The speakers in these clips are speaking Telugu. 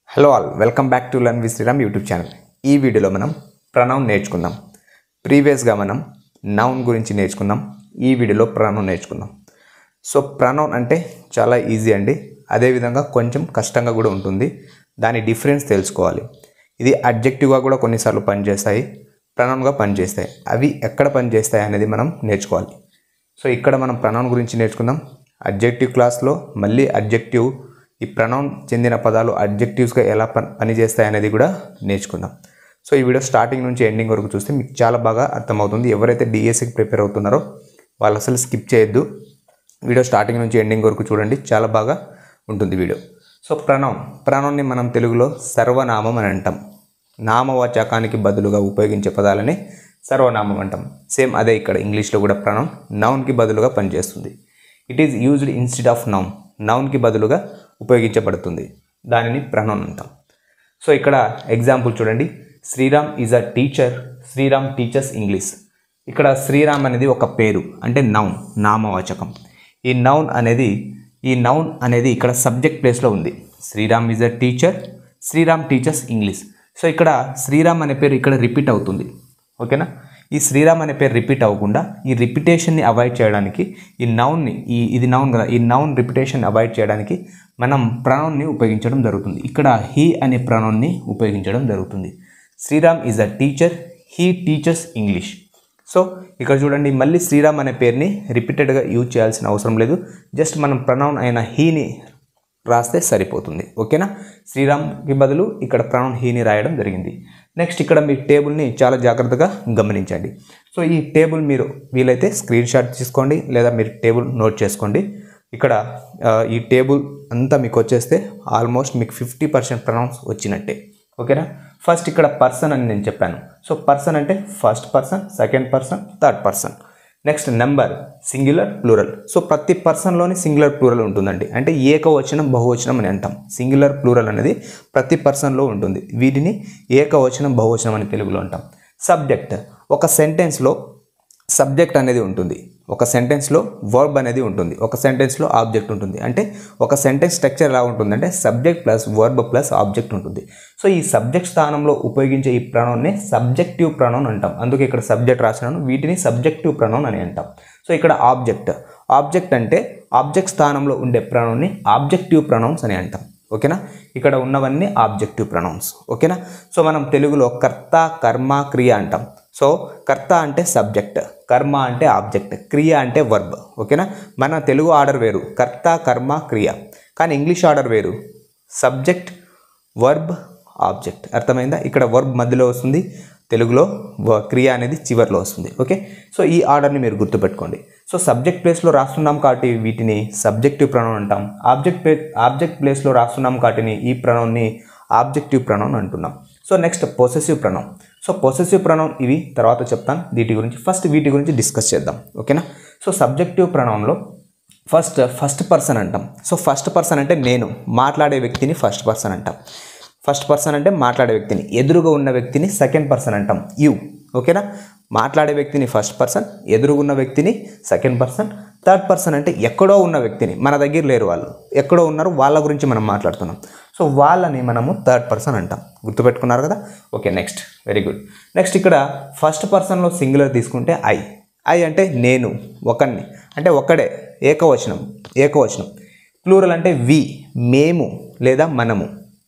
hello all welcome back to learn with Sriram YouTube channel ఈ వీడియోలో మనం ప్రనౌన్ నేర్చుకుందాం ప్రీవియస్గా మనం నౌన్ గురించి నేర్చుకుందాం ఈ వీడియోలో ప్రనౌన్ నేర్చుకుందాం సో ప్రనౌన్ అంటే చాలా ఈజీ అండి అదేవిధంగా కొంచెం కష్టంగా కూడా ఉంటుంది దాని డిఫరెన్స్ తెలుసుకోవాలి ఇది అడ్జెక్టివ్గా కూడా కొన్నిసార్లు పనిచేస్తాయి ప్రనౌన్గా పనిచేస్తాయి అవి ఎక్కడ పనిచేస్తాయి అనేది మనం నేర్చుకోవాలి సో ఇక్కడ మనం ప్రనౌన్ గురించి నేర్చుకుందాం అడ్జెక్టివ్ క్లాస్లో మళ్ళీ అడ్జెక్టివ్ ఈ ప్రనౌన్ చెందిన పదాలు అడ్జెక్టివ్స్గా ఎలా పని పనిచేస్తాయి అనేది కూడా నేర్చుకుందాం సో ఈ వీడియో స్టార్టింగ్ నుంచి ఎండింగ్ వరకు చూస్తే మీకు చాలా బాగా అర్థమవుతుంది ఎవరైతే డిఎస్సికి ప్రిపేర్ అవుతున్నారో వాళ్ళు అసలు స్కిప్ చేయొద్దు వీడియో స్టార్టింగ్ నుంచి ఎండింగ్ వరకు చూడండి చాలా బాగా ఉంటుంది వీడియో సో ప్రనౌన్ ప్రనౌన్ని మనం తెలుగులో సర్వనామం అని అంటాం నామవాచకానికి బదులుగా ఉపయోగించే పదాలని సర్వనామం అంటాం సేమ్ అదే ఇక్కడ ఇంగ్లీష్లో కూడా ప్రనౌన్ నౌన్కి బదులుగా పనిచేస్తుంది it is used instead of noun నౌన్కి బదులుగా ఉపయోగించబడుతుంది దానిని ప్రనౌన్ అంటాం సో ఇక్కడ ఎగ్జాంపుల్ చూడండి Sriram is a teacher Sriram teaches English ఇక్కడ శ్రీరామ్ అనేది ఒక పేరు అంటే నౌన్ నామవాచకం ఈ నౌన్ అనేది ఈ నౌన్ అనేది ఇక్కడ సబ్జెక్ట్ ప్లేస్లో ఉంది Sriram is a teacher Sriram teaches English so ఇక్కడ శ్రీరామ్ అనే పేరు ఇక్కడ రిపీట్ అవుతుంది ఓకేనా ఈ శ్రీరామ్ అనే పేరు రిపీట్ అవ్వకుండా ఈ రిపిటేషన్ని అవాయిడ్ చేయడానికి ఈ నౌన్ని ఈ ఇది నౌన్ కదా ఈ నౌన్ రిపిటేషన్ అవాయిడ్ చేయడానికి మనం ప్రనౌన్ని ఉపయోగించడం జరుగుతుంది ఇక్కడ హీ అనే ప్రనౌన్ని ఉపయోగించడం జరుగుతుంది Sriram is a teacher he teaches English so ఇక్కడ చూడండి మళ్ళీ శ్రీరామ్ అనే పేరుని రిపీటెడ్గా యూజ్ చేయాల్సిన అవసరం లేదు జస్ట్ మనం ప్రనౌన్ అయిన హీని రాస్తే సరిపోతుంది ఓకేనా శ్రీరామ్కి బదులు ఇక్కడ ప్రనౌన్ హీని రాయడం జరిగింది నెక్స్ట్ ఇక్కడ మీ టేబుల్ని చాలా జాగ్రత్తగా గమనించండి సో ఈ టేబుల్ మీరు వీలైతే స్క్రీన్ షాట్ తీసుకోండి లేదా మీరు టేబుల్ నోట్ చేసుకోండి ఇక్కడ ఆ, ఈ టేబుల్ అంతా మీకు వచ్చేస్తే ఆల్మోస్ట్ మీకు ఫిఫ్టీ పర్సెంట్ ప్రనౌన్స్ వచ్చినట్టే ఓకేనా ఫస్ట్ ఇక్కడ పర్సన్ అని నేను చెప్పాను సో పర్సన్ అంటే first person second person third person next number singular plural so ప్రతి పర్సన్లోని సింగులర్ ప్లూరల్ ఉంటుందండి అంటే ఏకవచనం బహువచనం అని అంటాం సింగులర్ ప్లూరల్ అనేది ప్రతి పర్సన్లో ఉంటుంది వీటిని ఏకవచనం బహువచనం అని తెలుగులో అంటాం సబ్జెక్ట్ ఒక సెంటెన్స్లో సబ్జెక్ట్ అనేది ఉంటుంది ఒక సెంటెన్స్లో వర్బ్ అనేది ఉంటుంది ఒక సెంటెన్స్లో ఆబ్జెక్ట్ ఉంటుంది అంటే ఒక సెంటెన్స్ స్ట్రక్చర్ ఎలా ఉంటుందంటే subject plus verb plus object ఉంటుంది సో ఈ సబ్జెక్ట్ స్థానంలో ఉపయోగించే ఈ ప్రణోన్ని సబ్జెక్టివ్ ప్రణోన్ అంటాం అందుకే ఇక్కడ సబ్జెక్ట్ రాసినాను వీటిని సబ్జెక్టివ్ ప్రణోన్ అని అంటాం సో ఇక్కడ ఆబ్జెక్ట్ ఆబ్జెక్ట్ అంటే ఆబ్జెక్ట్ స్థానంలో ఉండే ప్రణోన్ని ఆబ్జెక్టివ్ ప్రొనౌన్స్ అని అంటాం ఓకేనా ఇక్కడ ఉన్నవన్నీ ఆబ్జెక్టివ్ ప్రొనౌన్స్ ఓకేనా సో మనం తెలుగులో కర్త కర్మ క్రియ అంటాం సో కర్త అంటే సబ్జెక్ట్ కర్మ అంటే ఆబ్జెక్ట్ క్రియ అంటే వర్బ్ ఓకేనా మన తెలుగు ఆర్డర్ వేరు కర్త కర్మ క్రియ కానీ ఇంగ్లీష్ ఆర్డర్ వేరు సబ్జెక్ట్ వర్బ్ ఆబ్జెక్ట్ అర్థమైందా ఇక్కడ వర్బ్ మధ్యలో వస్తుంది తెలుగులో వ- క్రియ అనేది చివర్లో వస్తుంది ఓకే సో ఈ ఆర్డర్ని మీరు గుర్తుపెట్టుకోండి సో సబ్జెక్ట్ ప్లేస్లో రాస్తున్నాం కాబట్టి వీటిని సబ్జెక్టివ్ ప్రొనౌన్ అంటాం ఆబ్జెక్ట్ ప్లే ఆబ్జెక్ట్ ప్లేస్లో రాస్తున్నాం కాబట్టి ఈ ప్రొనౌన్ని ఆబ్జెక్టివ్ ప్రొనౌన్ అంటున్నాం so next possessive pronoun so possessive pronoun ఇవి తర్వాత చెప్తాను వీటి గురించి ఫస్ట్ వీటి గురించి డిస్కస్ చేద్దాం ఓకేనా సో సబ్జెక్టివ్ ప్రొనౌన్లో ఫస్ట్ ఫస్ట్ పర్సన్ అంటాం సో ఫస్ట్ పర్సన్ అంటే నేను మాట్లాడే వ్యక్తిని ఫస్ట్ పర్సన్ అంటాం ఫస్ట్ పర్సన్ అంటే మాట్లాడే వ్యక్తిని ఎదురుగా ఉన్న వ్యక్తిని సెకండ్ పర్సన్ అంటాం యు ఓకేనా మాట్లాడే వ్యక్తిని ఫస్ట్ పర్సన్ ఎదురుగా ఉన్న వ్యక్తిని సెకండ్ పర్సన్ థర్డ్ పర్సన్ అంటే ఎక్కడో ఉన్న వ్యక్తిని మన దగ్గర లేరు వాళ్ళు ఎక్కడో ఉన్నారు వాళ్ళ గురించి మనం మాట్లాడుతున్నాం సో వాళ్ళని మనము థర్డ్ పర్సన్ అంటాం గుర్తుపెట్టుకున్నారు కదా okay next very good next ఇక్కడ ఫస్ట్ పర్సన్లో సింగులర్ తీసుకుంటే ఐ ఐ అంటే నేను ఒకడిని అంటే ఒక్కడే ఏకవచనం ఏకవచనం ప్లూరల్ అంటే వి మేము లేదా మనము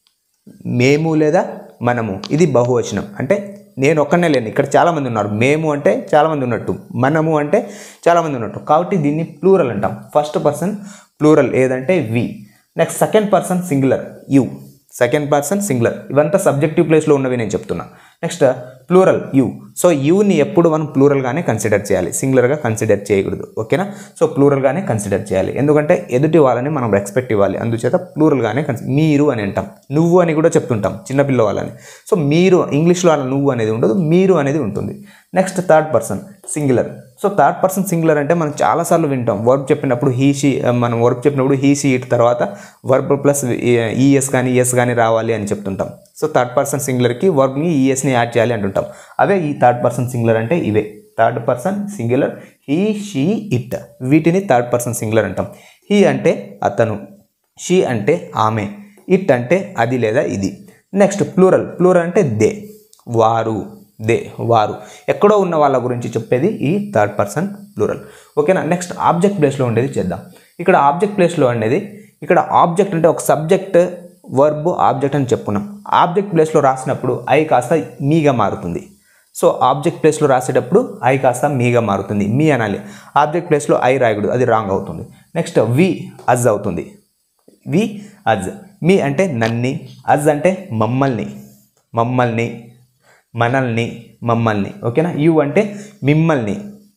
మేము లేదా మనము ఇది బహువచనం అంటే నేను ఒక్కనే లేను ఇక్కడ చాలామంది ఉన్నారు మేము అంటే చాలామంది ఉన్నట్టు మనము అంటే చాలామంది ఉన్నట్టు కాబట్టి దీన్ని ప్లూరల్ అంటాం ఫస్ట్ పర్సన్ ప్లూరల్ ఏదంటే we next second person singular you second person singular ఇవంతా సబ్జెక్టివ్ ప్లేస్లో ఉన్నవి నేను చెప్తున్నా నెక్స్ట్ ప్లూరల్ యు సో యుని ఎప్పుడు మనం ప్లూరల్గానే కన్సిడర్ చేయాలి సింగులర్గా కన్సిడర్ చేయకూడదు ఓకేనా సో ప్లూరల్గానే కన్సిడర్ చేయాలి ఎందుకంటే ఎదుటి వాళ్ళని మనం రెస్పెక్ట్ ఇవ్వాలి అందుచేత ప్లూరల్గానే కన్సి మీరు అని అంటాం నువ్వు అని కూడా చెప్తుంటాం చిన్నపిల్ల వాళ్ళని సో మీరు ఇంగ్లీష్లో అలా నువ్వు అనేది ఉండదు మీరు అనేది ఉంటుంది next third person singular so third person singular అంటే మనం చాలాసార్లు వింటాం వర్బ్ చెప్పినప్పుడు హీ షీ మనం వర్బ్ చెప్పినప్పుడు హీ షీ ఇట్ తర్వాత వర్బ్ ప్లస్ ఈఎస్ కానీ ఈఎస్ కానీ రావాలి అని చెప్తుంటాం సో థర్డ్ పర్సన్ సింగులర్కి వర్బ్ని ఈఎస్ని యాడ్ చేయాలి అంటుంటాం అవే ఈ థర్డ్ పర్సన్ సింగులర్ అంటే ఇవే third person singular he she it వీటిని థర్డ్ పర్సన్ సింగులర్ అంటాం హీ అంటే అతను షీ అంటే ఆమె ఇట్ అంటే అది లేదా ఇది నెక్స్ట్ ప్లూరల్ ప్లూరల్ అంటే దే వారు దే వారు ఎక్కడో ఉన్న వాళ్ళ గురించి చెప్పేది ఈ థర్డ్ పర్సన్ ప్లూరల్ ఓకేనా నెక్స్ట్ ఆబ్జెక్ట్ ప్లేస్లో ఉండేది చేద్దాం ఇక్కడ ఆబ్జెక్ట్ ప్లేస్లో అనేది ఇక్కడ ఆబ్జెక్ట్ అంటే ఒక సబ్జెక్ట్ వర్బ్ ఆబ్జెక్ట్ అని చెప్పుకున్నాం ఆబ్జెక్ట్ ప్లేస్లో రాసినప్పుడు ఐ కాస్త మీగా మారుతుంది సో ఆబ్జెక్ట్ ప్లేస్లో రాసేటప్పుడు ఐ కాస్త మీగా మారుతుంది మీ అనాలి ఆబ్జెక్ట్ ప్లేస్లో ఐ రాయకూడదు అది రాంగ్ అవుతుంది నెక్స్ట్ వి అజ్ అవుతుంది వి అజ్ మీ అంటే నన్ని అజ్ అంటే మమ్మల్ని మమ్మల్ని మనల్ని మమ్మల్ని ఓకేనా యు అంటే మిమ్మల్ని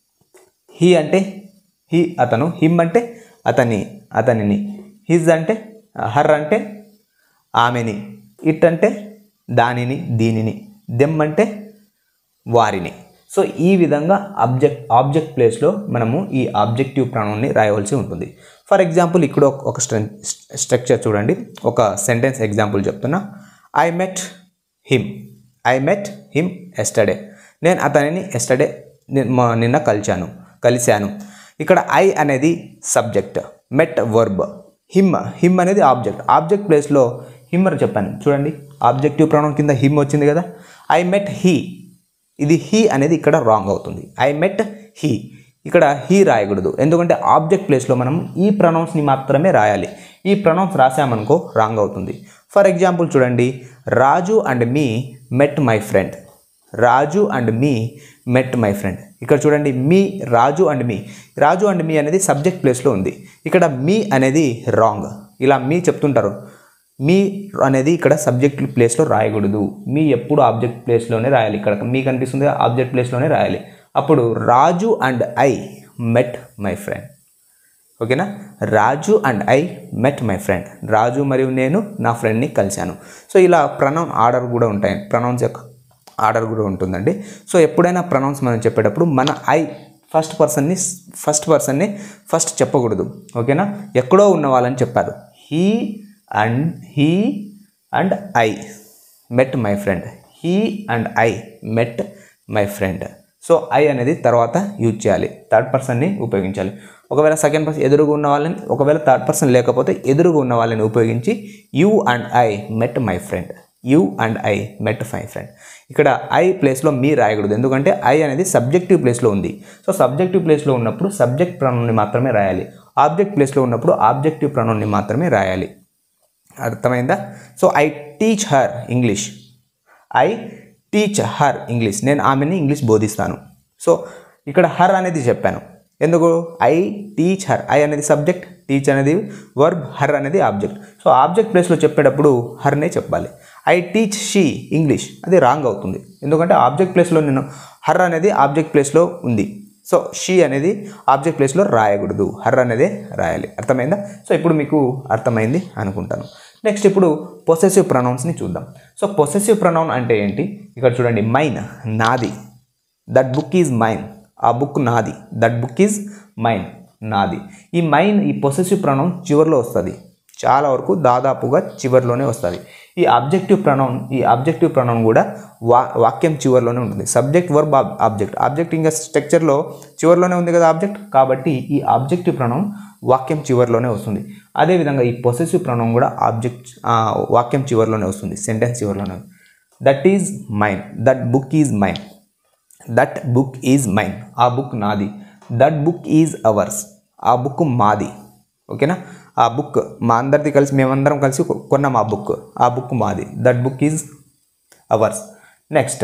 హీ అంటే హీ అతను హిమ్ అంటే అతని అతనిని హిజ్ అంటే హర్ అంటే ఆమెని ఇట్ అంటే దానిని దీనిని దెమ్ అంటే వారిని సో ఈ విధంగా ఆబ్జెక్ట్ ఆబ్జెక్ట్ ప్లేస్లో మనము ఈ ఆబ్జెక్టివ్ ప్రాణాన్ని రాయవలసి ఉంటుంది ఫర్ ఎగ్జాంపుల్ ఇక్కడ ఒక- ఒక స్ట్రక్చర్ చూడండి ఒక సెంటెన్స్ ఎగ్జాంపుల్ చెప్తున్నా I met him I met him yesterday నేను అతనిని ఎస్టర్డే నిన్న కలిశాను కలిశాను ఇక్కడ ఐ అనేది subject met verb him him అనేది ఆబ్జెక్ట్ ఆబ్జెక్ట్ ప్లేస్లో హిమ్ అని చెప్పాను చూడండి ఆబ్జెక్టివ్ ప్రాణం కింద హిమ్ వచ్చింది కదా ఐ మెట్ హీ ఇది హీ అనేది ఇక్కడ రాంగ్ అవుతుంది ఐ మెట్ హీ ఇక్కడ హీ రాయకూడదు ఎందుకంటే ఆబ్జెక్ట్ ప్లేస్లో మనం ఈ ప్రొనౌన్స్ని మాత్రమే రాయాలి ఈ ప్రొనౌన్స్ రాసామనుకో రాంగ్ అవుతుంది ఫర్ ఎగ్జాంపుల్ చూడండి Raju and me met my friend Raju and me met my friend ఇక్కడ చూడండి మీ రాజు అండ్ మీ రాజు అండ్ మీ అనేది సబ్జెక్ట్ ప్లేస్లో ఉంది ఇక్కడ మీ అనేది రాంగ్ ఇలా మీ చెప్తుంటారు మీ అనేది ఇక్కడ సబ్జెక్ట్ ప్లేస్లో రాయకూడదు మీ ఎప్పుడు ఆబ్జెక్ట్ ప్లేస్లోనే రాయాలి ఇక్కడ మీ కనిపిస్తుంది ఆబ్జెక్ట్ ప్లేస్లోనే రాయాలి అప్పుడు Raju and I met my friend ఓకేనా Raju and I met my friend Raju మరియు నేను నా ఫ్రెండ్ని కలిశాను సో ఇలా ప్రనౌన్ ఆర్డర్ కూడా ఉంటాయి ప్రనౌన్స్ యొక్క ఆర్డర్ కూడా ఉంటుందండి సో ఎప్పుడైనా ప్రనౌన్స్ మనం చెప్పేటప్పుడు మన ఐ ఫస్ట్ పర్సన్ని ఫస్ట్ పర్సన్ని ఫస్ట్ చెప్పకూడదు ఓకేనా ఎక్కడో ఉన్న వాళ్ళని చెప్పారు he and he and I met my friend he and I met my friend so I అనేది తర్వాత యూజ్ చేయాలి థర్డ్ పర్సన్ని ఉపయోగించాలి ఒకవేళ సెకండ్ పర్సన్ ఎదురుగా ఉన్న వాళ్ళని ఒకవేళ థర్డ్ పర్సన్ లేకపోతే ఎదురుగా ఉన్న వాళ్ళని ఉపయోగించి you and I met my friend you and I met my friend ఇక్కడ ఐ ప్లేస్లో మీ రాయకూడదు ఎందుకంటే ఐ అనేది సబ్జెక్టివ్ ప్లేస్లో ఉంది సో సబ్జెక్టివ్ ప్లేస్లో ఉన్నప్పుడు సబ్జెక్ట్ ప్రణాన్ని మాత్రమే రాయాలి ఆబ్జెక్ట్ ప్లేస్లో ఉన్నప్పుడు ఆబ్జెక్టివ్ ప్రణాన్ని మాత్రమే రాయాలి అర్థమైందా so I teach her English I teach her English నేను ఆమెని ఇంగ్లీష్ బోధిస్తాను సో ఇక్కడ హర్ అనేది చెప్పాను ఎందుకు ఐ టీచ్ హర్ ఐ అనేది సబ్జెక్ట్ టీచ్ అనేది వర్బ్ హర్ అనేది ఆబ్జెక్ట్ సో ఆబ్జెక్ట్ ప్లేస్లో చెప్పేటప్పుడు హర్నే చెప్పాలి ఐ టీచ్ షీ ఇంగ్లీష్ అది రాంగ్ అవుతుంది ఎందుకంటే ఆబ్జెక్ట్ ప్లేస్లో నేను హర్ అనేది ఆబ్జెక్ట్ ప్లేస్లో ఉంది సో షీ అనేది ఆబ్జెక్ట్ ప్లేస్లో రాయకూడదు హర్ అనేది రాయాలి అర్థమైందా సో ఇప్పుడు మీకు అర్థమైంది అనుకుంటాను నెక్స్ట్ ఇప్పుడు పొసెసివ్ ప్రొనౌన్స్ని చూద్దాం సో పొసెసివ్ ప్రొనౌన్ అంటే ఏంటి ఇక్కడ చూడండి మైన్ నాది దట్ బుక్ ఈజ్ మైన్ ఆ బుక్ నాది దట్ బుక్ ఈజ్ మైన్ నాది ఈ మైన్ ఈ పొసెసివ్ ప్రొనౌన్ చివరిలో వస్తుంది చాలా వరకు దాదాపుగా చివరిలోనే వస్తుంది ఈ ఆబ్జెక్టివ్ ప్రొనౌన్ ఈ ఆబ్జెక్టివ్ ప్రొనౌన్ కూడా వా వాక్యం చివరిలోనే ఉంటుంది సబ్జెక్ట్ వర్బ్ ఆబ్జెక్ట్ ఆబ్జెక్ట్ ఇంకా స్ట్రక్చర్లో చివరిలోనే ఉంది కదా ఆబ్జెక్ట్ కాబట్టి ఈ ఆబ్జెక్టివ్ ప్రొనౌన్ వాక్యం చివరిలోనే వస్తుంది అదేవిధంగా ఈ పొసెసివ్ ప్రొనౌన్ కూడా ఆబ్జెక్ట్ వాక్యం చివరిలోనే వస్తుంది సెంటెన్స్ చివరిలోనే that is mine that book is mine that book is mine ఆ బుక్ నాది దట్ బుక్ ఈజ్ అవర్స్ ఆ బుక్ మాది ఓకేనా ఆ బుక్ మా అందరిది కలిసి మేమందరం కలిసి కొ- కొన్నాం ఆ బుక్ ఆ బుక్ మాది that book is ours next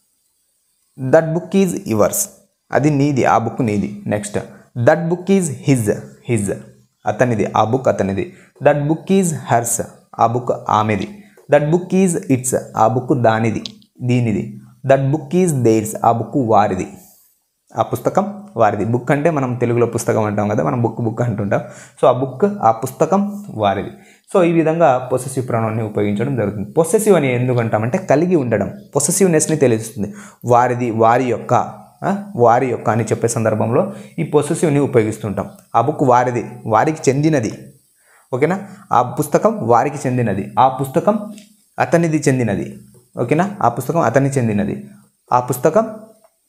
that book is yours అది నీది ఆ బుక్ నీది next that book is his his అతనిది ఆ బుక్ అతనిది దట్ బుక్ ఈజ్ హర్స్ ఆ బుక్ ఆమెది దట్ బుక్ ఈజ్ ఇట్స్ ఆ బుక్ దానిది దీనిది దట్ బుక్ ఈజ్ దేర్స్ ఆ బుక్ వారిది ఆ పుస్తకం వారిది బుక్ అంటే మనం తెలుగులో పుస్తకం అంటాం కదా మనం బుక్ బుక్ అంటుంటాం సో ఆ బుక్ ఆ పుస్తకం వారిది సో ఈ విధంగా పొసెసివ్ ప్రాణాన్ని ఉపయోగించడం జరుగుతుంది పొసెసివ్ అని ఎందుకు అంటామంటే కలిగి ఉండడం పొసెసివ్నెస్ని తెలుస్తుంది వారిది వారి యొక్క ఆ, వారి యొక్క అని చెప్పే సందర్భంలో ఈ పొసెసివ్ని ఉపయోగిస్తుంటాం ఆ బుక్ వారిది వారికి చెందినది ఓకేనా ఆ పుస్తకం వారికి చెందినది ఆ పుస్తకం అతనిది చెందినది ఓకేనా ఆ పుస్తకం అతనికి చెందినది ఆ పుస్తకం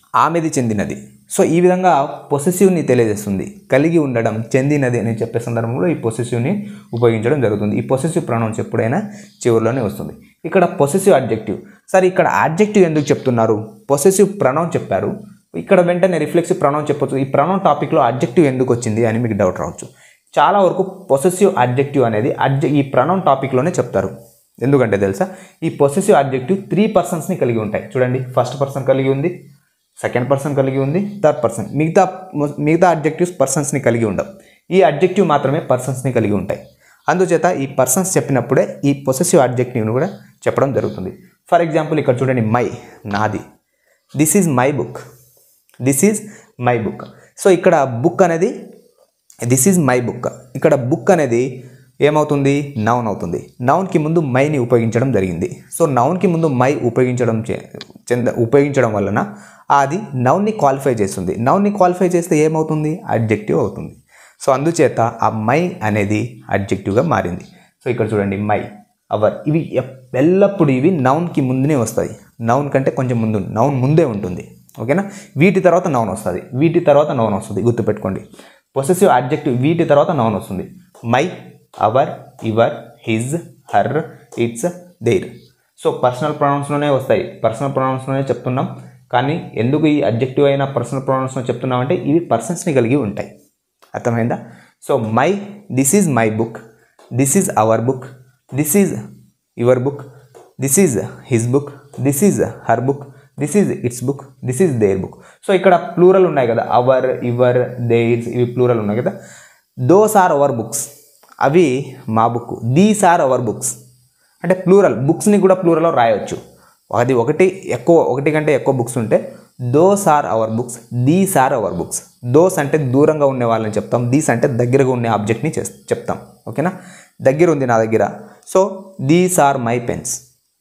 ఆమెది చెందినది సో ఈ విధంగా పొసెసివ్ని తెలియజేస్తుంది కలిగి ఉండడం చెందినది అని చెప్పే సందర్భంలో ఈ పొసెసివ్ని ఉపయోగించడం జరుగుతుంది ఈ పొసెసివ్ ప్రొనౌన్స్ ఎప్పుడైనా చివరిలోనే వస్తుంది ఇక్కడ పొసెసివ్ అడ్జెక్టివ్ సరే ఇక్కడ అడ్జెక్టివ్ ఎందుకు చెప్తున్నారు పొసెసివ్ ప్రొనౌన్ చెప్పారు ఇక్కడ వెంటనే రిఫ్లెక్సివ్ ప్రొనౌన్ చెప్పొచ్చు ఈ ప్రొనౌన్ టాపిక్లో అడ్జెక్టివ్ ఎందుకు వచ్చింది అని మీకు డౌట్ రావచ్చు చాలా వరకు పొసెసివ్ అడ్జెక్టివ్ అనేది అడ్జ ఈ ప్రొనౌన్ టాపిక్లోనే చెప్తారు ఎందుకంటే తెలుసా ఈ పొసెసివ్ అడ్జెక్టివ్ త్రీ పర్సన్స్ని కలిగి ఉంటాయి చూడండి ఫస్ట్ పర్సన్ కలిగి ఉంది సెకండ్ పర్సన్ కలిగి ఉంది థర్డ్ పర్సన్ మిగతా మిగతా అడ్జెక్టివ్స్ పర్సన్స్ని కలిగి ఉండవు ఈ అడ్జెక్టివ్ మాత్రమే పర్సన్స్ని కలిగి ఉంటాయి అందుచేత ఈ పర్సన్స్ చెప్పినప్పుడే ఈ పొసెసివ్ అడ్జెక్టివ్ని కూడా చెప్పడం జరుగుతుంది ఫర్ ఎగ్జాంపుల్ ఇక్కడ చూడండి మై నాది this is my book this is my book so ఇక్కడ బుక్ అనేది దిస్ ఈజ్ మై బుక్ ఇక్కడ బుక్ అనేది ఏమవుతుంది నౌన్ అవుతుంది నౌన్కి ముందు మైని ఉపయోగించడం జరిగింది సో నౌన్కి ముందు మై ఉపయోగించడం చే- చెంద ఉపయోగించడం వలన అది నౌన్ని క్వాలిఫై చేస్తుంది నౌన్ని క్వాలిఫై చేస్తే ఏమవుతుంది అడ్జెక్టివ్ అవుతుంది సో అందుచేత ఆ మై అనేది అడ్జెక్టివ్గా మారింది సో ఇక్కడ చూడండి మై అవర్ ఇవి ఎప్- ఎల్లప్పుడూ ఇవి నౌన్కి ముందునే వస్తాయి నౌన్ కంటే కొంచెం ముందు నౌన్ ముందే ఉంటుంది ఓకేనా వీటి తర్వాత నౌన్ వస్తుంది వీటి తర్వాత నౌన్ వస్తుంది గుర్తుపెట్టుకోండి పొసెసివ్ అడ్జెక్టివ్ వీటి తర్వాత నౌన్ వస్తుంది my our your his her its their so personal ప్రొనౌన్స్లోనే వస్తాయి పర్సనల్ ప్రొనౌన్స్లోనే చెప్తున్నాం కానీ ఎందుకు ఈ అడ్జెక్టివ్ అయిన పర్సనల్ ప్రొనౌన్స్లో చెప్తున్నామంటే ఇవి పర్సన్స్ని కలిగి ఉంటాయి అర్థమైందా so my this is my book this is our book this is your book this is his book this is her book this is its book this is their book so ఇక్కడ ప్లూరల్ ఉన్నాయి కదా అవర్ యువర్ దేర్స్ ఇవి ప్లూరల్ ఉన్నాయి కదా దోస్ ఆర్ అవర్ బుక్స్ అవి మా book these are our books అంటే ప్లూరల్ బుక్స్ని కూడా ప్లూరల్లో రాయొచ్చు అది ఒకటి ఎక్కువ ఒకటి కంటే ఎక్కువ బుక్స్ ఉంటే those are our books these are our books those అంటే దూరంగా ఉండే వాళ్ళని చెప్తాం దీస్ అంటే దగ్గరగా ఉండే ఆబ్జెక్ట్ని చేస్ చెప్తాం ఓకేనా దగ్గర ఉంది నా దగ్గర so these are my pens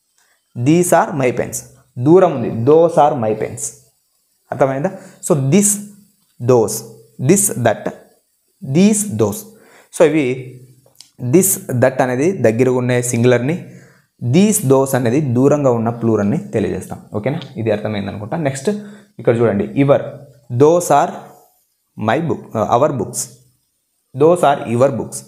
these are my pens దూరం ఉంది దోస్ ఆర్ మై పెన్స్ అర్థమైందా so this those this that these those so ఇవి దిస్ దట్ అనేది దగ్గరగా ఉన్న సింగులర్ని దీస్ దోస్ అనేది దూరంగా ఉన్న ప్లూరల్ని తెలియజేస్తాం ఓకేనా ఇది అర్థమైంది అనుకుంటా నెక్స్ట్ ఇక్కడ చూడండి ఇవర్ those are my book our books those are your books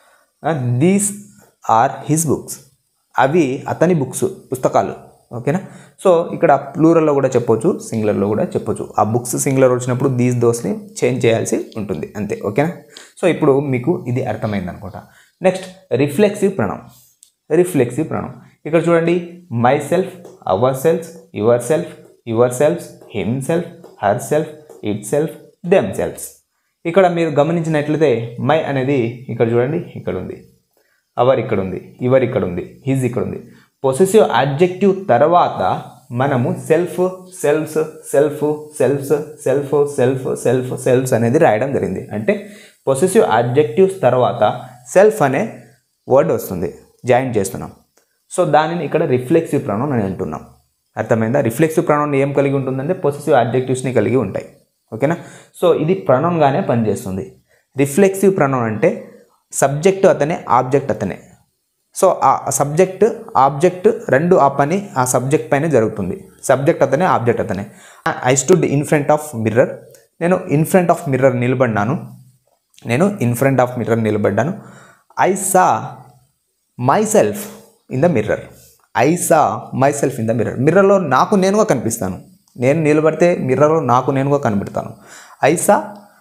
these are his books అవి అతని బుక్స్ పుస్తకాలు ఓకేనా సో ఇక్కడ ప్లూరల్లో కూడా చెప్పొచ్చు సింగులర్లో కూడా చెప్పొచ్చు ఆ బుక్స్ సింగులర్ వచ్చినప్పుడు దీస్ దోస్ని చేంజ్ చేయాల్సి ఉంటుంది అంతే ఓకేనా సో ఇప్పుడు మీకు ఇది అర్థమైంది అనుకుంటా next reflexive pronoun reflexive pronoun ఇక్కడ చూడండి my self our self your self your self him self her self it self them selfs ఇక్కడ మీరు గమనించినట్లయితే మై అనేది ఇక్కడ చూడండి ఇక్కడ ఉంది అవర్ ఇక్కడ ఉంది యువర్ ఇక్కడ ఉంది హిజ్ ఇక్కడ ఉంది పొసెసివ్ అడ్జెక్టివ్ తర్వాత మనము self selfs self selfs self self self selfs అనేది రాయడం జరిగింది అంటే పొసెసివ్ అడ్జెక్టివ్స్ తర్వాత సెల్ఫ్ అనే వర్డ్ వస్తుంది జాయిన్ చేస్తున్నాం సో దానిని ఇక్కడ రిఫ్లెక్సివ్ ప్రొనౌన్ అని అంటున్నాం అర్థమైందా రిఫ్లెక్సివ్ ప్రొనౌన్ ఏం కలిగి ఉంటుందంటే పొసెసివ్ అడ్జెక్టివ్స్ని కలిగి ఉంటాయి ఓకేనా సో ఇది ప్రొనౌన్గానే పనిచేస్తుంది రిఫ్లెక్సివ్ ప్రొనౌన్ అంటే సబ్జెక్ట్ అతనే ఆబ్జెక్ట్ అతనే సో ఆ సబ్జెక్ట్ ఆబ్జెక్ట్ రెండు ఆ పని ఆ సబ్జెక్ట్ పైన జరుగుతుంది సబ్జెక్ట్ అతనే ఆబ్జెక్ట్ అతనే I stood in front of mirror నేను ఇన్ ఫ్రంట్ ఆఫ్ మిర్రర్ నిలబడినాను నేను ఇన్ ఫ్రంట్ ఆఫ్ మిర్రర్ నిలబడ్డాను I saw my self in the mirror I saw my self in the mirror మిర్రర్లో నాకు నేనుగా కనిపిస్తాను నేను నిలబడితే మిర్రర్లో నాకు నేనుగా కనిపెడతాను I saw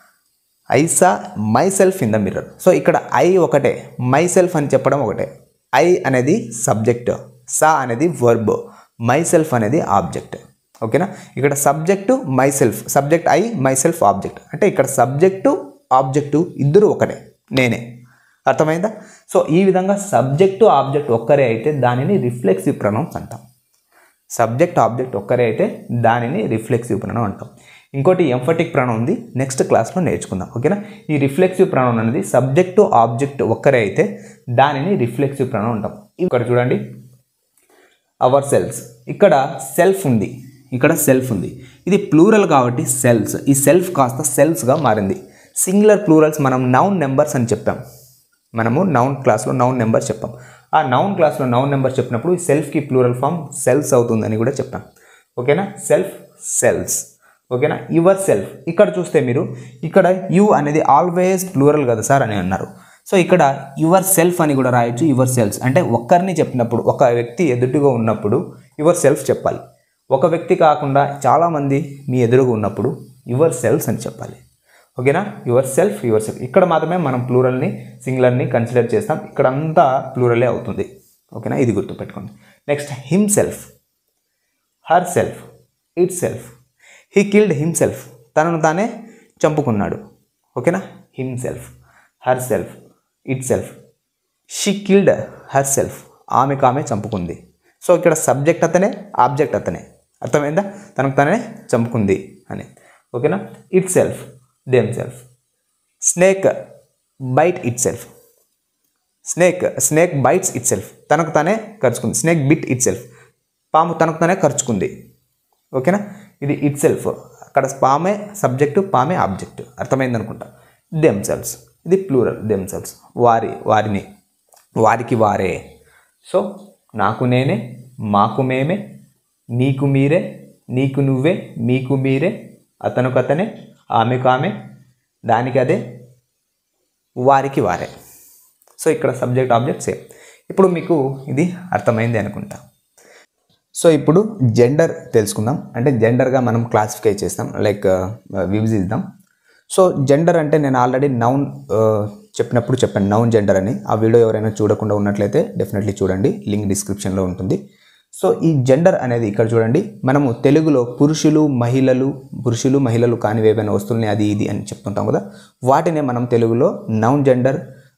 I saw my self in the mirror so ఇక్కడ ఐ ఒకటే మై సెల్ఫ్ అని చెప్పడం ఒకటే ఐ అనేది సబ్జెక్ట్ సా అనేది వర్బ్ మై సెల్ఫ్ అనేది ఆబ్జెక్ట్ ఓకేనా ఇక్కడ subject my self subject I my self object అంటే ఇక్కడ సబ్జెక్టు ఆబ్జెక్టు ఇద్దరు ఒకటే నేనే అర్థమైందా సో ఈ విధంగా సబ్జెక్టు ఆబ్జెక్ట్ ఒక్కరే అయితే దానిని రిఫ్లెక్సివ్ ప్రొనౌన్స్ అంటాం సబ్జెక్ట్ ఆబ్జెక్ట్ ఒక్కరే అయితే దానిని రిఫ్లెక్సివ్ ప్రొనౌన్ అంటాం ఇంకోటి ఎంఫటిక్ ప్రొనౌన్ ఉంది నెక్స్ట్ క్లాస్లో నేర్చుకుందాం ఓకేనా ఈ రిఫ్లెక్సివ్ ప్రొనౌన్ అనేది సబ్జెక్టు ఆబ్జెక్ట్ ఒక్కరే అయితే దానిని రిఫ్లెక్సివ్ ప్రొనౌన్ అంటాం ఇక్కడ చూడండి అవర్ సెల్ఫ్స్ ఇక్కడ సెల్ఫ్ ఉంది ఇక్కడ సెల్ఫ్ ఉంది ఇది ప్లూరల్ కాబట్టి సెల్ఫ్స్ ఈ సెల్ఫ్ కాస్త సెల్ఫ్స్గా మారింది సింగులర్ ప్లూరల్స్ మనం నౌన్ నెంబర్స్ అని చెప్పాం మనము నౌన్ క్లాస్లో నౌన్ నెంబర్స్ చెప్పాం ఆ నౌన్ క్లాస్లో నౌన్ నెంబర్ చెప్పినప్పుడు ఈ సెల్ఫ్కి ప్లూరల్ ఫామ్ సెల్స్ అవుతుందని కూడా చెప్పాం ఓకేనా సెల్ఫ్ సెల్స్ ఓకేనా యువర్ సెల్ఫ్ ఇక్కడ చూస్తే మీరు ఇక్కడ యు అనేది ఆల్వేస్ ప్లూరల్ కదా సార్ అని అన్నారు సో ఇక్కడ యువర్ సెల్ఫ్ అని కూడా రాయొచ్చు యువర్ సెల్ఫ్స్ అంటే ఒక్కరిని చెప్పినప్పుడు ఒక వ్యక్తి ఎదుటిగా ఉన్నప్పుడు యువర్ సెల్ఫ్ చెప్పాలి ఒక వ్యక్తి కాకుండా చాలామంది మీ ఎదురుగా ఉన్నప్పుడు యువర్ సెల్ఫ్స్ అని చెప్పాలి ఓకేనా యువర్ సెల్ఫ్ యువర్ సెల్ఫ్ ఇక్కడ మాత్రమే మనం ప్లూరల్ని సింగులర్ని కన్సిడర్ చేస్తాం ఇక్కడ అంతా ప్లూరలే అవుతుంది ఓకేనా ఇది గుర్తుపెట్టుకోండి next him self her self it itself he killed himself తనను తానే చంపుకున్నాడు ఓకేనా him self her self it itself she killed herself ఆమెకు ఆమె చంపుకుంది సో ఇక్కడ సబ్జెక్ట్ అతనే ఆబ్జెక్ట్ అతనే అర్థమైందా తనకు తనే చంపుకుంది అని ఓకేనా itself themself snake bite itself snake snake bites itself తనకు తానే ఖర్చుకుంది స్నేక్ బిట్ ఇట్ సెల్ఫ్ పాము తనకు తానే ఖర్చుకుంది ఓకేనా ఇది ఇట్ సెల్ఫ్ అక్కడ పామే సబ్జెక్టు పామే ఆబ్జెక్ట్ అర్థమైంది అనుకుంటా దెమ్ సెల్ఫ్స్ ఇది ప్లూరల్ దెమ్ సెల్ఫ్స్ వారి వారిని వారికి వారే సో నాకు నేనే మాకు మేమే నీకు మీరే నీకు నువ్వే మీకు మీరే అతనుకు అతనే ఆమెకు ఆమె దానికి అదే వారికి వారే సో ఇక్కడ సబ్జెక్ట్ ఆబ్జెక్ట్ సేమ్ ఇప్పుడు మీకు ఇది అర్థమైంది అనుకుంటా సో ఇప్పుడు జెండర్ తెలుసుకుందాం అంటే జెండర్గా మనం క్లాసిఫై చేస్తాం లైక్ విభజిద్దాం సో జెండర్ అంటే నేను ఆల్రెడీ నౌన్ చెప్పినప్పుడు చెప్పాను నౌన్ జెండర్ అని ఆ వీడియో ఎవరైనా చూడకుండా ఉన్నట్లయితే డెఫినెట్లీ చూడండి లింక్ డిస్క్రిప్షన్లో ఉంటుంది సో ఈ జెండర్ అనేది ఇక్కడ చూడండి మనము తెలుగులో పురుషులు మహిళలు పురుషులు మహిళలు కానివి ఏవైనా వస్తువుల్ని అది ఇది అని చెప్తుంటాం కదా వాటినే మనం తెలుగులో noun gender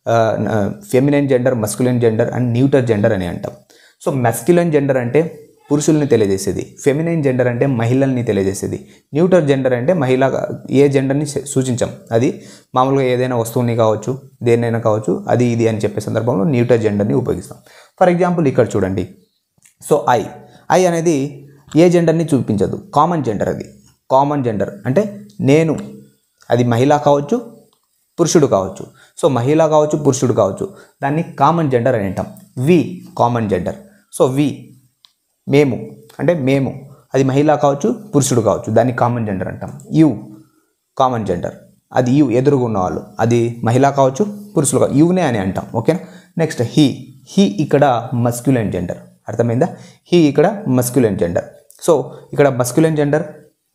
feminine gender masculine gender and neuter gender అని అంటాం సో మస్క్యులైన్ జెండర్ అంటే పురుషుల్ని తెలియజేసేది ఫెమినైన్ జెండర్ అంటే మహిళల్ని తెలియజేసేది న్యూటర్ జెండర్ అంటే మహిళ ఏ జెండర్ని సూచించాం అది మామూలుగా ఏదైనా వస్తువుని కావచ్చు దేన్నైనా కావచ్చు అది ఇది అని చెప్పే సందర్భంలో న్యూటర్ జెండర్ని ఉపయోగిస్తాం ఫర్ ఎగ్జాంపుల్ ఇక్కడ చూడండి సో ఐ ఐ అనేది ఏ జెండర్ని చూపించదు కామన్ జెండర్ అది కామన్ జెండర్ అంటే నేను అది మహిళ కావచ్చు పురుషుడు కావచ్చు సో మహిళ కావచ్చు పురుషుడు కావచ్చు దాన్ని కామన్ జెండర్ అని అంటాం we common gender so we మేము అంటే మేము అది మహిళ కావచ్చు పురుషుడు కావచ్చు దాన్ని కామన్ జెండర్ అంటాం యు కామన్ జెండర్ అది యు ఎదురుగా ఉన్నవాళ్ళు అది మహిళ కావచ్చు పురుషులు కావచ్చు యునే అని అంటాం ఓకేనా నెక్స్ట్ హీ హీ ఇక్కడ మస్క్యులైన్ జెండర్ అర్థమైందా హీ ఇక్కడ మస్క్యులైన్ జెండర్ సో ఇక్కడ మస్క్యులైన్ జెండర్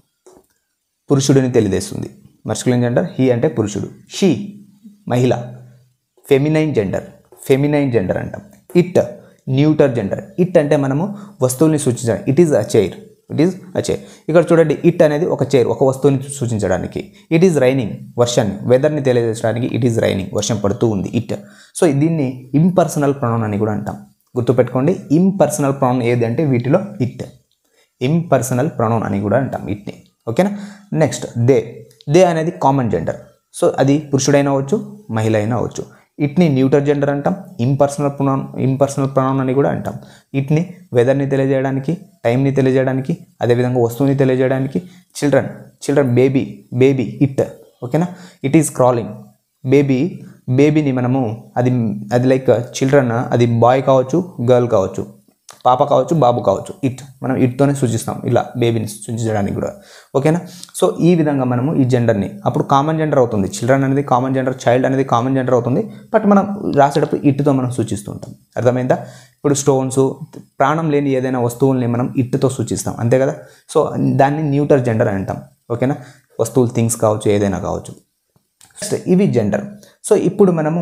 పురుషుడిని తెలియజేస్తుంది మస్క్యులైన్ జెండర్ హీ అంటే పురుషుడు షీ మహిళ ఫెమినైన్ జెండర్ ఫెమినైన్ జెండర్ అంటాం ఇట్ న్యూటర్ జెండర్ ఇట్ అంటే మనము వస్తువుల్ని సూచించడం it is a chair it is a chair ఇక్కడ చూడండి ఇట్ అనేది ఒక చైర్ ఒక వస్తువుని సూచించడానికి ఇట్ ఈజ్ రైనింగ్ వర్షాన్ని వెదర్ని తెలియజేయడానికి ఇట్ ఈజ్ రైనింగ్ వర్షం పడుతూ ఉంది ఇట్ సో దీన్ని ఇంపర్సనల్ ప్రొనౌన్ అని కూడా అంటాం గుర్తుపెట్టుకోండి ఇంపర్సనల్ ప్రొనౌన్ ఏది అంటే వీటిలో ఇట్ ఇంపర్సనల్ ప్రొనౌన్ అని కూడా అంటాం ఇట్ని ఓకేనా నెక్స్ట్ దే దే అనేది కామన్ జెండర్ సో అది పురుషుడైనా అవ్వచ్చు మహిళ అయినా అవ్వచ్చు ఇట్ని న్యూటర్ జెండర్ అంటాం ఇంపర్సనల్ ప్రొనౌన్ ఇంపర్సనల్ ప్రొనౌన్ అని కూడా అంటాం ఇట్ని వెదర్ని తెలియజేయడానికి టైంని తెలియజేయడానికి అదేవిధంగా వస్తువుని తెలియజేయడానికి children children baby baby it ఓకేనా ఇట్ ఈస్ క్రాలింగ్ బేబీ బేబీని మనము అది అది లైక్ చిల్డ్రన్ అది బాయ్ కావచ్చు గర్ల్ కావచ్చు పాప కావచ్చు బాబు కావచ్చు ఇట్ మనం ఇట్తోనే సూచిస్తాం ఇలా బేబీని సూచించడానికి కూడా ఓకేనా సో ఈ విధంగా మనము ఈ జెండర్ని అప్పుడు కామన్ జెండర్ అవుతుంది చిల్డ్రన్ అనేది కామన్ జెండర్ చైల్డ్ అనేది కామన్ జెండర్ అవుతుంది బట్ మనం రాసేటప్పుడు ఇట్తో మనం సూచిస్తుంటాం అర్థమైందా ఇప్పుడు స్టోన్స్ ప్రాణం లేని ఏదైనా వస్తువుల్ని మనం ఇట్తో సూచిస్తాం అంతే కదా సో దాన్ని న్యూటర్ జెండర్ అని అంటాం ఓకేనా వస్తువులు థింగ్స్ కావచ్చు ఏదైనా కావచ్చు నెక్స్ట్ ఇవి జెండర్ సో ఇప్పుడు మనము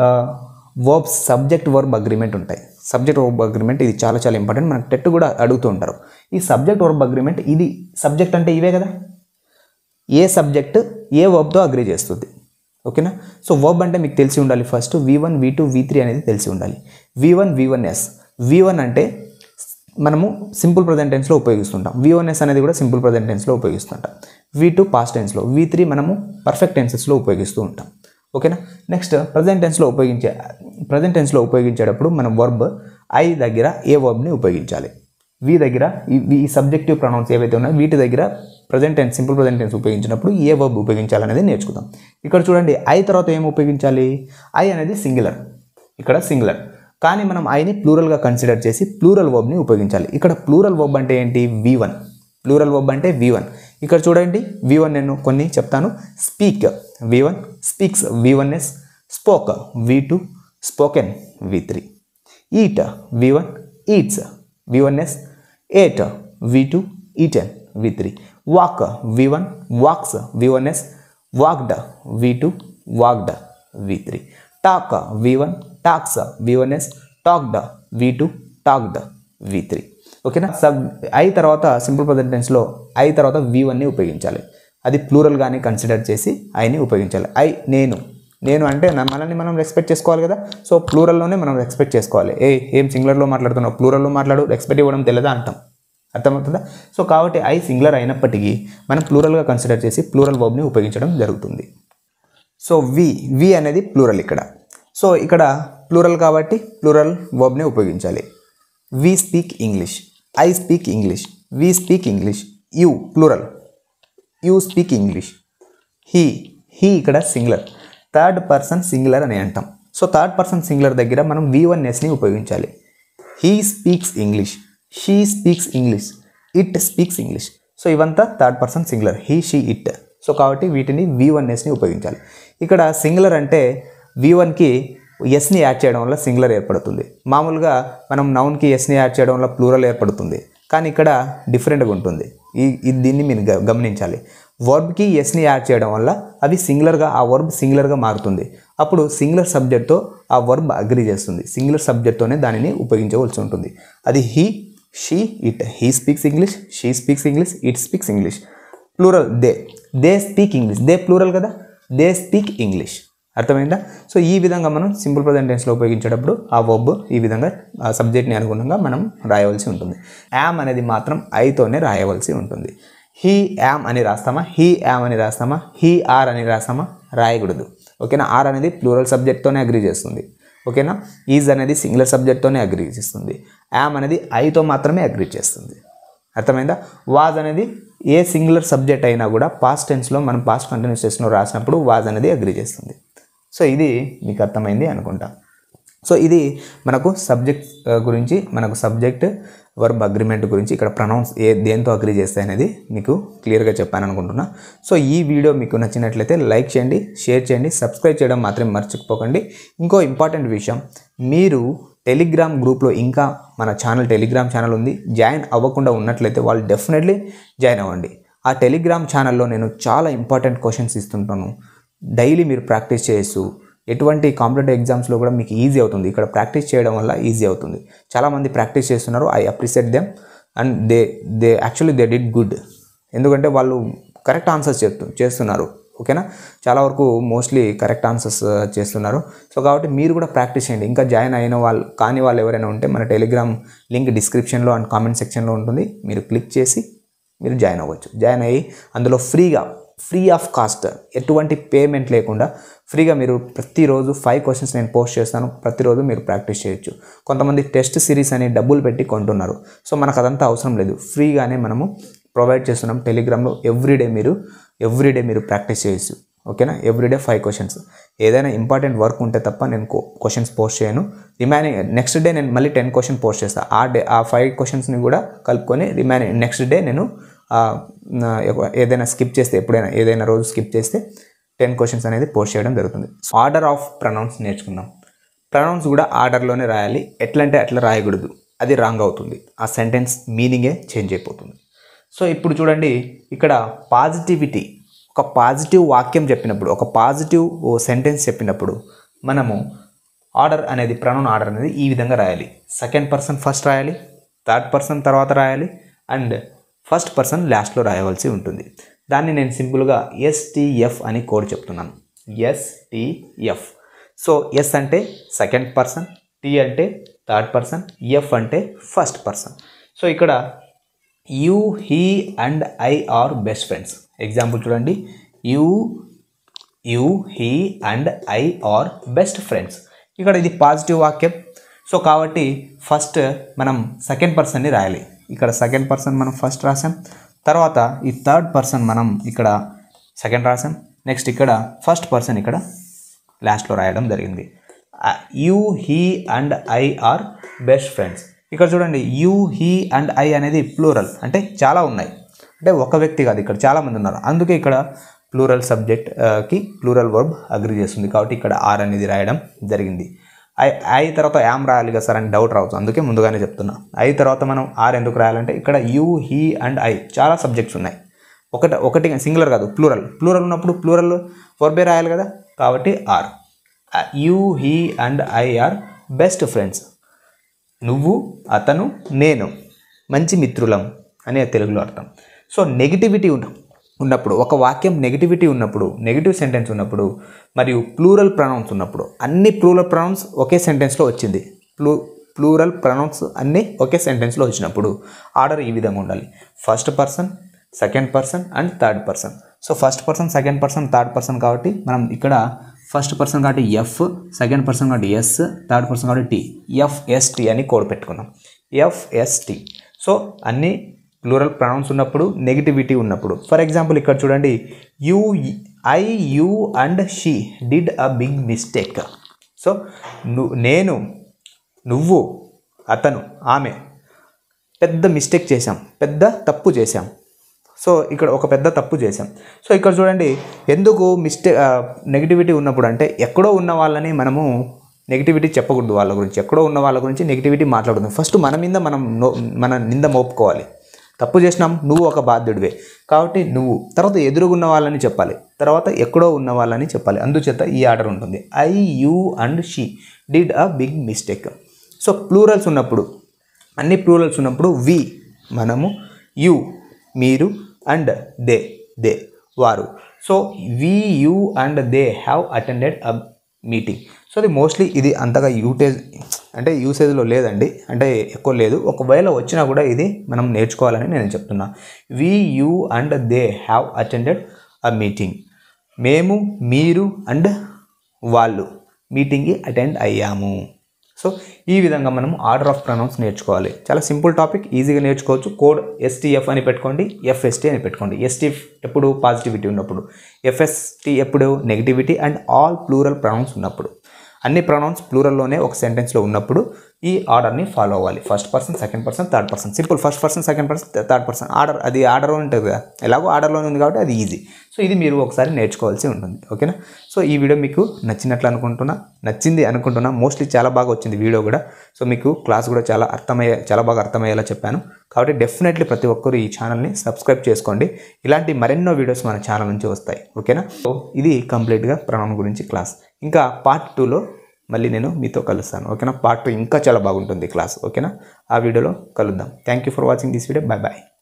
వర్బ్స్ సబ్జెక్ట్ వర్బ్ అగ్రిమెంట్ ఉంటాయి సబ్జెక్ట్ వర్బ్ అగ్రిమెంట్ ఇది చాలా చాలా ఇంపార్టెంట్ మనకు టెట్ కూడా అడుగుతూ ఉంటారు ఈ సబ్జెక్ట్ వర్బ్ అగ్రిమెంట్ ఇది సబ్జెక్ట్ అంటే ఇవే కదా ఏ సబ్జెక్ట్ ఏ వర్బ్తో అగ్రి చేస్తుంది ఓకేనా సో వర్బ్ అంటే మీకు తెలిసి ఉండాలి first V one V two V three అనేది తెలిసి ఉండాలి V one V one S V one అంటే మనము సింపుల్ ప్రజెంట్ టెన్స్లో ఉపయోగిస్తుంటాం వి వన్ ఎస్ అనేది కూడా సింపుల్ ప్రజెంట్ టెన్స్లో ఉపయోగిస్తుంటాం వి టూ పాస్ట్ టెన్స్లో వి త్రీ మనము పర్ఫెక్ట్ టెన్సెస్లో ఉపయోగిస్తూ ఉంటాం ఓకేనా నెక్స్ట్ ప్రజెంట్ టెన్స్లో ఉపయోగించే ప్రజెంట్ టెన్స్లో ఉపయోగించేటప్పుడు మనం వర్బ్ ఐ దగ్గర ఏ వర్బ్ని ఉపయోగించాలి వి దగ్గర ఈ ఈ సబ్జెక్టివ్ ప్రొనౌన్స్ ఏవైతే ఉన్నాయో వీటి దగ్గర present tense simple present tense ఉపయోగించినప్పుడు ఏ వర్బ్ ఉపయోగించాలనేది నేర్చుకుందాం ఇక్కడ చూడండి ఐ తర్వాత ఏం ఉపయోగించాలి ఐ అనేది సింగులర్ ఇక్కడ సింగులర్ కానీ మనం ఐని ప్లూరల్గా కన్సిడర్ చేసి ప్లూరల్ వర్బ్ని ఉపయోగించాలి ఇక్కడ ప్లూరల్ వర్బ్ అంటే ఏంటి వి వన్ ప్లూరల్ వర్బ్ అంటే వి వన్ ఇక్కడ చూడండి వి వన్ నేను కొన్ని చెప్తాను speak V one speaks V one S spoke V two spoken V three eat V one eats V one S ate V two eaten V three walk V one walks V one S walked V two walked V three talk V one talks V one S talked V two talked V three ఓకేనా సబ్ ఐ తర్వాత సింపుల్ ప్రజెంట్ టెన్స్లో ఐ తర్వాత వి వన్ని ఉపయోగించాలి అది ప్లూరల్ కానీ కన్సిడర్ చేసి ఐని ఉపయోగించాలి ఐ నేను నేను అంటే నా- మనల్ని మనం రెస్పెక్ట్ చేసుకోవాలి కదా సో ప్లూరల్లోనే మనం రెస్పెక్ట్ చేసుకోవాలి ఏ ఏం సింగులర్లో మాట్లాడుతున్నావు ప్లూరల్లో మాట్లాడు రెస్పెక్ట్ ఇవ్వడం తెలియదా అంటాం అర్థమవుతుందా సో కాబట్టి ఐ సింగులర్ అయినప్పటికీ మనం ప్లూరల్గా కన్సిడర్ చేసి ప్లూరల్ వర్బ్ని ఉపయోగించడం జరుగుతుంది సో వి వి అనేది ప్లూరల్ ఇక్కడ సో ఇక్కడ ప్లూరల్ కాబట్టి ప్లూరల్ వర్బ్ని ఉపయోగించాలి we speak English I speak English we speak English you plural you speak English he he ఇక్కడ సింగులర్ థర్డ్ పర్సన్ సింగులర్ అని అంటాం సో థర్డ్ పర్సన్ సింగులర్ దగ్గర మనం వి వన్ ఎస్ని ఉపయోగించాలి he speaks English she speaks English it speaks English so ఇవంతా third person singular he she it so కాబట్టి వీటిని వి వన్ ఎస్ని ఉపయోగించాలి ఇక్కడ సింగులర్ అంటే వి వన్కి ఎస్ని యాడ్ చేయడం వల్ల సింగులర్ ఏర్పడుతుంది మామూలుగా మనం నౌన్కి ఎస్ని యాడ్ చేయడం వల్ల ప్లూరల్ ఏర్పడుతుంది కానీ ఇక్కడ డిఫరెంట్గా ఉంటుంది ఈ ఇది దీన్ని మీరు గ- గమనించాలి వర్బ్కి ఎస్ని యాడ్ చేయడం వల్ల అవి సింగులర్గా ఆ వర్బ్ సింగులర్గా మారుతుంది అప్పుడు సింగులర్ సబ్జెక్ట్తో ఆ వర్బ్ అగ్రి చేస్తుంది సింగులర్ సబ్జెక్ట్తోనే దానిని ఉపయోగించవలసి ఉంటుంది అది he she it he speaks English she speaks English it speaks English plural they they speak English they plural కదా దే స్పీక్ ఇంగ్లీష్ అర్థమైందా సో ఈ విధంగా మనం సింపుల్ ప్రజెంట్ టెన్స్లో ఉపయోగించేటప్పుడు ఆ వర్బ్ ఈ విధంగా ఆ సబ్జెక్ట్ని అనుగుణంగా మనం రాయవలసి ఉంటుంది యామ్ అనేది మాత్రం ఐతోనే రాయవలసి ఉంటుంది హీ యామ్ అని రాస్తామా హీ యామ్ అని రాస్తామా హీ ఆర్ అని రాస్తామా రాయకూడదు ఓకేనా ఆర్ అనేది ప్లూరల్ సబ్జెక్ట్తోనే అగ్రి చేస్తుంది ఓకేనా ఈజ్ అనేది సింగులర్ సబ్జెక్ట్తోనే అగ్రి చేస్తుంది యామ్ అనేది ఐతో మాత్రమే అగ్రి చేస్తుంది అర్థమైందా వాజ్ అనేది ఏ సింగులర్ సబ్జెక్ట్ అయినా కూడా పాస్ట్ టెన్స్లో మనం పాస్ట్ కంటిన్యూస్ టెన్స్లో రాసినప్పుడు వాజ్ అనేది అగ్రి చేస్తుంది సో ఇది మీకు అర్థమైంది అనుకుంటా సో ఇది మనకు సబ్జెక్ట్ ఆ, గురించి మనకు సబ్జెక్ట్ వర్బ్ అగ్రిమెంట్ గురించి ఇక్కడ ప్రొనౌన్స్ ఏ దేంతో అగ్రి చేస్తాయి అనేది మీకు క్లియర్గా చెప్పాను అనుకుంటున్నా సో ఈ వీడియో మీకు నచ్చినట్లయితే లైక్ చేయండి షేర్ చేయండి సబ్స్క్రైబ్ చేయడం మాత్రం మర్చిపోకండి ఇంకో ఇంపార్టెంట్ విషయం మీరు టెలిగ్రామ్ గ్రూప్లో ఇంకా మన ఛానల్ టెలిగ్రామ్ ఛానల్ ఉంది జాయిన్ అవ్వకుండా ఉన్నట్లయితే వాళ్ళు డెఫినెట్లీ జాయిన్ అవ్వండి ఆ టెలిగ్రామ్ ఛానల్లో నేను చాలా ఇంపార్టెంట్ క్వశ్చన్స్ ఇస్తుంటాను డైలీ మీరు ప్రాక్టీస్ చేయొచ్చు ఎటువంటి కాంపిటేటివ్ ఎగ్జామ్స్లో కూడా మీకు ఈజీ అవుతుంది ఇక్కడ ప్రాక్టీస్ చేయడం వల్ల ఈజీ అవుతుంది చాలామంది ప్రాక్టీస్ చేస్తున్నారు I appreciate them and they they actually they did good ఎందుకంటే వాళ్ళు కరెక్ట్ ఆన్సర్స్ చెప్తు చేస్తున్నారు ఓకేనా చాలా వరకు మోస్ట్లీ కరెక్ట్ ఆన్సర్స్ చేస్తున్నారు సో కాబట్టి మీరు కూడా ప్రాక్టీస్ చేయండి ఇంకా జాయిన్ అయిన వాళ్ళు కాని వాళ్ళు ఎవరైనా ఉంటే మన టెలిగ్రామ్ లింక్ డిస్క్రిప్షన్లో అండ్ కామెంట్ సెక్షన్లో ఉంటుంది మీరు క్లిక్ చేసి మీరు జాయిన్ అవ్వచ్చు జాయిన్ అయ్యి అందులో ఫ్రీగా ఫ్రీ ఆఫ్ కాస్ట్ ఎటువంటి పేమెంట్ లేకుండా ఫ్రీగా మీరు ప్రతిరోజు ఫైవ్ క్వశ్చన్స్ నేను పోస్ట్ చేస్తాను ప్రతిరోజు మీరు ప్రాక్టీస్ చేయొచ్చు కొంతమంది టెస్ట్ సిరీస్ అని డబ్బులు పెట్టి కొంటున్నారు సో మనకు అదంతా అవసరం లేదు ఫ్రీగానే మనము ప్రొవైడ్ చేస్తున్నాం టెలిగ్రామ్లో ఎవ్రీడే మీరు ఎవ్రీడే మీరు ప్రాక్టీస్ చేయొచ్చు ఓకేనా ఎవ్రీడే ఫైవ్ క్వశ్చన్స్ ఏదైనా ఇంపార్టెంట్ వర్క్ ఉంటే తప్ప నేను క్వశ్చన్స్ పోస్ట్ చేయను రిమైనింగ్ నెక్స్ట్ డే నేను మళ్ళీ టెన్ క్వశ్చన్ పోస్ట్ చేస్తాను ఆ డే ఆ ఫైవ్ క్వశ్చన్స్ని కూడా కలుపుకొని రిమైనింగ్ నెక్స్ట్ డే నేను ఆ, నా యొక్క- ఏదైనా స్కిప్ చేస్తే ఎప్పుడైనా ఏదైనా రోజు స్కిప్ చేస్తే టెన్ క్వశ్చన్స్ అనేది పోస్ట్ చేయడం జరుగుతుంది ఆర్డర్ ఆఫ్ ప్రనౌన్స్ నేర్చుకుందాం ప్రనౌన్స్ కూడా ఆర్డర్లోనే రాయాలి ఎట్లా అంటే అట్లా రాయకూడదు అది రాంగ్ అవుతుంది ఆ సెంటెన్స్ మీనింగే చేంజ్ అయిపోతుంది సో ఇప్పుడు చూడండి ఇక్కడ పాజిటివిటీ ఒక పాజిటివ్ వాక్యం చెప్పినప్పుడు ఒక పాజిటివ్ సెంటెన్స్ చెప్పినప్పుడు మనము ఆర్డర్ అనేది ప్రనౌన్ ఆర్డర్ అనేది ఈ విధంగా రాయాలి సెకండ్ పర్సన్ ఫస్ట్ రాయాలి థర్డ్ పర్సన్ తర్వాత రాయాలి అండ్ ఫస్ట్ పర్సన్ లాస్ట్లో రాయవలసి ఉంటుంది దాన్ని నేను సింపుల్గా ఎస్టీఎఫ్ అని కోడ్ చెప్తున్నాను ఎస్టీఎఫ్ సో ఎస్ అంటే సెకండ్ పర్సన్ టీ అంటే థర్డ్ పర్సన్ ఎఫ్ అంటే ఫస్ట్ పర్సన్ సో ఇక్కడ you he and I are best friends example చూడండి you you he and I are best friends ఇక్కడ ఇది పాజిటివ్ వాక్యం సో కాబట్టి ఫస్ట్ మనం సెకండ్ పర్సన్ని రాయాలి ఇక్కడ సెకండ్ పర్సన్ మనం ఫస్ట్ రాసాం తర్వాత ఈ థర్డ్ పర్సన్ మనం ఇక్కడ సెకండ్ రాసాం నెక్స్ట్ ఇక్కడ ఫస్ట్ పర్సన్ ఇక్కడ లాస్ట్లో రాయడం జరిగింది you he and I are best friends ఇక్కడ చూడండి యూ హీ అండ్ ఐ అనేది ప్లూరల్ అంటే చాలా ఉన్నాయి అంటే ఒక వ్యక్తి కాదు ఇక్కడ చాలామంది ఉన్నారు అందుకే ఇక్కడ ప్లూరల్ సబ్జెక్ట్ కి ప్లూరల్ వర్బ్ అగ్రి చేస్తుంది కాబట్టి ఇక్కడ ఆర్ అనేది రాయడం జరిగింది ఐ ఐ తర్వాత యామ్ రాయాలి కదా సార్ అని డౌట్ రావచ్చు అందుకే ముందుగానే చెప్తున్నా ఐ తర్వాత మనం ఆర్ ఎందుకు రాయాలంటే ఇక్కడ యూ హీ అండ్ ఐ చాలా సబ్జెక్ట్స్ ఉన్నాయి ఒకటి ఒకటి సింగులర్ కాదు ప్లూరల్ ప్లూరల్ ఉన్నప్పుడు ప్లూరల్ వర్బే రాయాలి కదా కాబట్టి are you he and I are best friends నువ్వు అతను నేను మంచి మిత్రులం అనే తెలుగులో అర్థం సో నెగిటివిటీ ఉన్న ఉన్నప్పుడు ఒక వాక్యం నెగిటివిటీ ఉన్నప్పుడు నెగిటివ్ సెంటెన్స్ ఉన్నప్పుడు మరియు ప్లూరల్ ప్రొనౌన్స్ ఉన్నప్పుడు అన్ని ప్లూరల్ ప్రొనౌన్స్ ఒకే సెంటెన్స్లో వచ్చింది ప్లూ ప్లూరల్ ప్రొనౌన్స్ అన్నీ ఒకే సెంటెన్స్లో వచ్చినప్పుడు ఆర్డర్ ఈ విధంగా ఉండాలి first person second person and third person so first person second person third person కాబట్టి మనం ఇక్కడ ఫస్ట్ పర్సన్ కాబట్టి ఎఫ్ సెకండ్ పర్సన్ కాబట్టి ఎస్ థర్డ్ పర్సన్ కాబట్టి టీ ఎఫ్ఎస్టీ అని కోడ్ పెట్టుకున్నాం ఎఫ్ఎస్టీ సో అన్ని ప్లూరల్ ప్రొనౌన్స్ ఉన్నప్పుడు నెగిటివిటీ ఉన్నప్పుడు ఫర్ ఎగ్జాంపుల్ ఇక్కడ చూడండి you I you and she did a big mistake so ను నేను నువ్వు అతను ఆమె పెద్ద మిస్టేక్ చేశాం పెద్ద తప్పు చేశాం సో ఇక్కడ ఒక పెద్ద తప్పు చేశాం సో ఇక్కడ చూడండి ఎందుకు మిస్టేక్ నెగిటివిటీ ఉన్నప్పుడు అంటే ఎక్కడో ఉన్న వాళ్ళని మనము నెగిటివిటీ చెప్పకూడదు వాళ్ళ గురించి ఎక్కడో ఉన్న వాళ్ళ గురించి నెగిటివిటీ మాట్లాడదు ఫస్ట్ మన మీద మనం నో- మన నింద మోపుకోవాలి తప్పు చేసినాం నువ్వు ఒక బాధ్యుడివే కాబట్టి నువ్వు తర్వాత ఎదురుగున్న వాళ్ళని చెప్పాలి తర్వాత ఎక్కడో ఉన్న వాళ్ళని చెప్పాలి అందుచేత ఈ ఆర్డర్ ఉంటుంది I you and she did a big mistake so plurals ఉన్నప్పుడు అన్ని ప్లూరల్స్ ఉన్నప్పుడు వి మనము యు మీరు అండ్ దే దే వారు so we you and they have attended a meeting so అది మోస్ట్లీ ఇది అంతగా యూటేజ్ అంటే యూసేజ్లో లేదండి అంటే ఎక్కువ లేదు ఒకవేళ వచ్చినా కూడా ఇది మనం నేర్చుకోవాలని నేను చెప్తున్నా we you and they have attended a meeting మేము మీరు అండ్ వాళ్ళు మీటింగ్కి అటెండ్ అయ్యాము సో ఈ విధంగా మనం ఆర్డర్ ఆఫ్ ప్రొనౌన్స్ నేర్చుకోవాలి చాలా సింపుల్ టాపిక్ ఈజీగా నేర్చుకోవచ్చు కోడ్ ఎస్టీఎఫ్ అని పెట్టుకోండి ఎఫ్ఎస్టీ అని పెట్టుకోండి ఎస్టీ ఎప్పుడు పాజిటివిటీ ఉన్నప్పుడు ఎఫ్ఎస్టీ ఎప్పుడు negativity and all plural pronouns ఉన్నప్పుడు అన్ని ప్రొనౌన్స్ ప్లూరల్లోనే ఒక సెంటెన్స్లో ఉన్నప్పుడు ఈ ఆర్డర్ని ఫాలో అవ్వాలి first person second person third person simple first person second person third person order అది ఆర్డర్ ఉంటుంది కదా ఎలాగో ఆర్డర్లోనే ఉంది కాబట్టి అది ఈజీ సో ఇది మీరు ఒకసారి నేర్చుకోవాల్సి ఉంటుంది ఓకేనా సో ఈ వీడియో మీకు నచ్చినట్లు అనుకుంటున్నా నచ్చింది అనుకుంటున్నా మోస్ట్లీ చాలా బాగా వచ్చింది వీడియో కూడా సో మీకు క్లాస్ కూడా చాలా అర్థమయ్యే చాలా బాగా అర్థమయ్యేలా చెప్పాను కాబట్టి డెఫినెట్లీ ప్రతి ఒక్కరు ఈ ఛానల్ని సబ్స్క్రైబ్ చేసుకోండి ఇలాంటి మరెన్నో వీడియోస్ మన ఛానల్ నుంచి వస్తాయి ఓకేనా సో ఇది కంప్లీట్గా ప్రణం గురించి క్లాస్ ఇంకా పార్ట్ టూలో మళ్ళీ నేను మీతో కలుస్తాను ఓకేనా పార్ట్ టూ ఇంకా చాలా బాగుంటుంది క్లాస్ ఓకేనా ఆ వీడియోలో కలుద్దాం thank you for watching this video bye bye